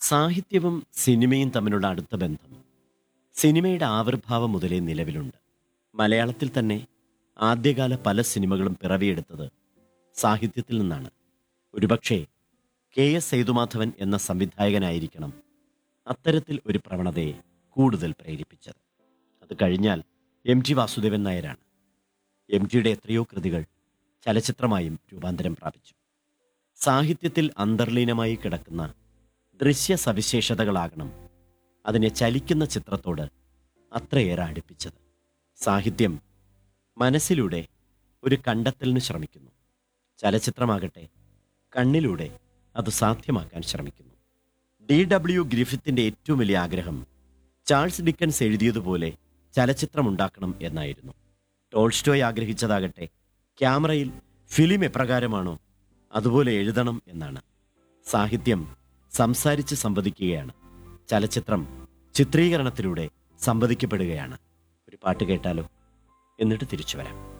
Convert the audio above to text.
സാഹിത്യവും സിനിമയും തമ്മിലുള്ള അടുത്ത ബന്ധം സിനിമയുടെ ആവിർഭാവം മുതലേ നിലവിലുണ്ട് മലയാളത്തിൽ തന്നെ ആദ്യകാല പല സിനിമകളും പിറവിയെടുത്തത് സാഹിത്യത്തിൽ നിന്നാണ് ഒരുപക്ഷെ കെ എസ് സേതുമാധവൻ എന്ന സംവിധായകനായിരിക്കണം അത്തരത്തിൽ ഒരു പ്രവണതയെ കൂടുതൽ പ്രേരിപ്പിച്ചത് അത് കഴിഞ്ഞാൽ എം ജി വാസുദേവൻ നായരാണ് എം ജിയുടെ എത്രയോ കൃതികൾ ചലച്ചിത്രമായും രൂപാന്തരം പ്രാപിച്ചു സാഹിത്യത്തിൽ അന്തർലീനമായി കിടക്കുന്ന ദൃശ്യ സവിശേഷതകളാകണം അതിനെ ചലിക്കുന്ന ചിത്രത്തോട് അത്രയേറെ അടുപ്പിച്ചത് സാഹിത്യം മനസ്സിലൂടെ ഒരു കണ്ടെത്തലിന് ശ്രമിക്കുന്നു ചലച്ചിത്രമാകട്ടെ കണ്ണിലൂടെ അത് സാധ്യമാക്കാൻ ശ്രമിക്കുന്നു ഡി ഡബ്ല്യു ഗ്രിഫിത്തിന്റെ ഏറ്റവും വലിയ ആഗ്രഹം ചാൾസ് ഡിക്കൻസ് എഴുതിയതുപോലെ ചലച്ചിത്രമുണ്ടാക്കണം എന്നായിരുന്നു ടോൾസ്റ്റോയ് ആഗ്രഹിച്ചതാകട്ടെ ക്യാമറയിൽ ഫിലിം എപ്രകാരമാണോ അതുപോലെ എഴുതണം എന്നാണ് സാഹിത്യം സംസാരിച്ച് സംവദിക്കുകയാണ് ചലച്ചിത്രം ചിത്രീകരണത്തിലൂടെ സംവദിക്കപ്പെടുകയാണ് ഒരു പാട്ട് കേട്ടാലോ എന്നിട്ട് തിരിച്ചു വരാം